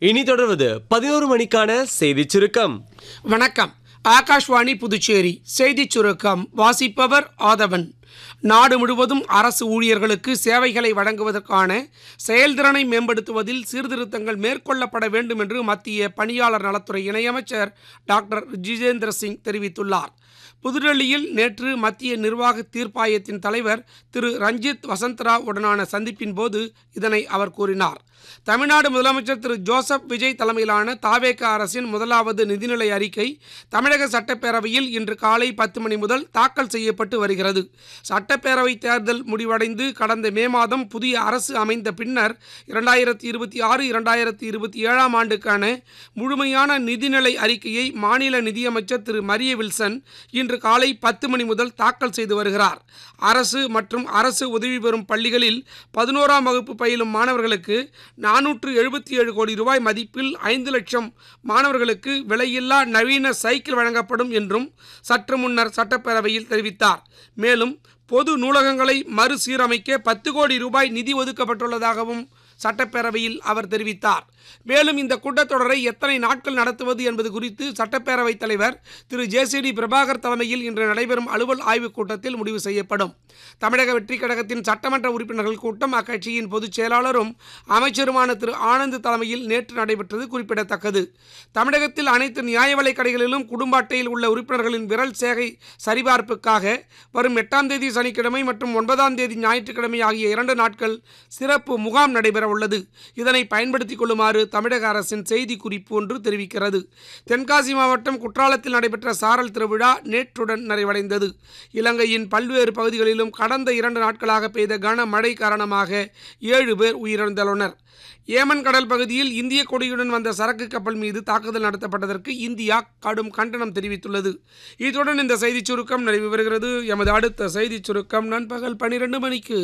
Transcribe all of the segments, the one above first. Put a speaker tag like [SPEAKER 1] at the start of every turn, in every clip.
[SPEAKER 1] இனி தொடர்வது பதினோரு மணிக்கான செய்திச் சுருக்கம்
[SPEAKER 2] வணக்கம் ஆகாஷ்வாணி புதுச்சேரி செய்திச் சுருக்கம் வாசிப்பவர் ஆதவன் நாடு முழுவதும் அரசு ஊழியர்களுக்கு சேவைகளை வழங்குவதற்கான செயல்திறனை மேம்படுத்துவதில் சீர்திருத்தங்கள் மேற்கொள்ளப்பட வேண்டும் என்று மத்திய பணியாளர் நலத்துறை இணையமைச்சர் டாக்டர் ஜிதேந்திர சிங் தெரிவித்துள்ளார் புதுடெல்லியில் நேற்று மத்திய நிர்வாக தீர்ப்பாயத்தின் தலைவர் திரு ரஞ்சித் வசந்தராவ் உடனான சந்திப்பின் போது இதனை அவர் கூறினார் தமிழ்நாடு முதலமைச்சர் திரு ஜோசப் விஜய் தலைமையிலான தாவேக அரசின் முதலாவது நிதிநிலை அறிக்கை தமிழக சட்டப்பேரவையில் இன்று காலை பத்து மணி முதல் தாக்கல் செய்யப்பட்டு வருகிறது சட்டப்பேரவை தேர்தல் முடிவடைந்து கடந்த மே மாதம் புதிய அரசு அமைந்த பின்னர் இரண்டாயிரத்தி இருபத்தி ஆறு இரண்டாயிரத்தி இருபத்தி ஏழாம் ஆண்டுக்கான முழுமையான நிதிநிலை அறிக்கையை மாநில நிதியமைச்சர் திரு மரிய வில்சன் இன்று காலை பத்து மணி முதல் தாக்கல் செய்து வருகிறார் அரசு மற்றும் அரசு உதவி பெறும் பள்ளிகளில் பதினோராம் வகுப்பு பயிலும் மாணவர்களுக்கு நானூற்று எழுபத்தி ஏழு கோடி ரூபாய் மதிப்பில் ஐந்து லட்சம் மாணவர்களுக்கு விலையில்லா நவீன சைக்கிள் வழங்கப்படும் என்றும் சற்று முன்னர் சட்டப்பேரவையில் தெரிவித்தார் மேலும் பொது நூலகங்களை மறுசீரமைக்க பத்து கோடி ரூபாய் நிதி ஒதுக்கப்பட்டுள்ளதாகவும் சட்டப்பேரவையில் அவர் தெரிவித்தார் மேலும் இந்த கூட்டத்தொடரை எத்தனை நாட்கள் நடத்துவது என்பது குறித்து சட்டப்பேரவைத் தலைவர் திரு ஜேசிடி பிரபாகர் தலைமையில் இன்று நடைபெறும் அலுவல் ஆய்வுக் கூட்டத்தில் முடிவு செய்யப்படும் தமிழக வெற்றிக் கழகத்தின் சட்டமன்ற உறுப்பினர்கள் கூட்டம் அக்கட்சியின் பொதுச் செயலாளரும் அமைச்சருமான திரு ஆனந்த் தலைமையில் நேற்று நடைபெற்றது குறிப்பிடத்தக்கது தமிழகத்தில் அனைத்து நியாய விலைக் கடைகளிலும் குடும்ப அட்டையில் உள்ள உறுப்பினர்களின் விரல் சேகை சரிபார்ப்புக்காக வரும் எட்டாம் தேதி சனிக்கிழமை மற்றும் ஒன்பதாம் தேதி ஞாயிற்றுக்கிழமை ஆகிய இரண்டு நாட்கள் சிறப்பு முகாம் நடைபெற உள்ளது இதனை பயன்படுத்திக் கொள்ளுமாறு தமிழக அரசின் செய்தி குறிப்பு ஒன்று தெரிவிக்கிறது தென்காசி மாவட்டம் குற்றாலத்தில் நடைபெற்ற சாரல் திருவிழா நேற்றுடன் நிறைவடைந்தது இலங்கையின் பல்வேறு பகுதிகளிலும் கடந்த இரண்டு நாட்களாக பெய்த கனமழை காரணமாக ஏழு பேர் உயிரிழந்துள்ளனர் ஏமன் கடல் பகுதியில் இந்திய கொடியுடன் வந்த சரக்கு கப்பல் மீது தாக்குதல் நடத்தப்பட்டதற்கு இந்தியா கடும் கண்டனம் தெரிவித்துள்ளது இத்துடன் இந்த செய்திச் சுருக்கம் நிறைவு பெறுகிறது எமது அடுத்த செய்திச் சுருக்கம் நண்பகல் பனிரெண்டு மணிக்கு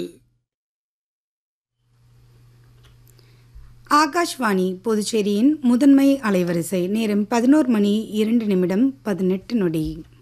[SPEAKER 3] ஆகாஷ்வாணி புதுச்சேரியின் முதன்மை அலைவரிசை நேரம் பதினோரு மணி இரண்டு நிமிடம் பதினெட்டு நொடி